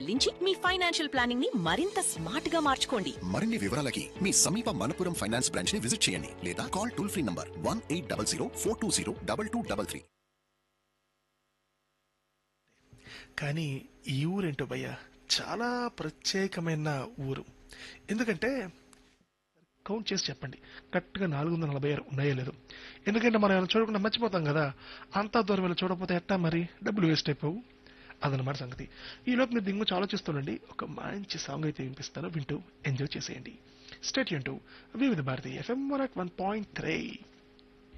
చెల్లించి మీ financial planning ని మరింత స్మార్ట్ గా మార్చుకోండి మరిన్ని వివరాలకి మీ సమీప మనపురం ఫైనాన్స్ బ్రాంచ్ ని విజిట్ చేయండి లేదా call toll free number one eight double zero four two zero double two double three కానీ ఈ ఊరేంటో భయ్య చాలా ప్రత్యేకమైన ఊరు ఎందుకంటే కౌంట్ చేసి చెప్పండి కరెక్ట్గా నాలుగు వందల నలభై ఆరు ఉన్నాయో లేదు ఎందుకంటే మనం ఏమైనా చూడకుండా మర్చిపోతాం కదా అంతా దూరం వెళ్ళి చూడకపోతే ఎట్టా మరి డబ్బులు వేస్ట్ అయిపోవు అదనమాట సంగతి ఈ లోపు మీరు దింగు ఆలోచిస్తుండండి ఒక మంచి సాంగ్ అయితే వినిపిస్తాను వింటూ ఎంజాయ్ చేసేయండి స్టేట్ యూన్ to Vividh Bharati FM one point three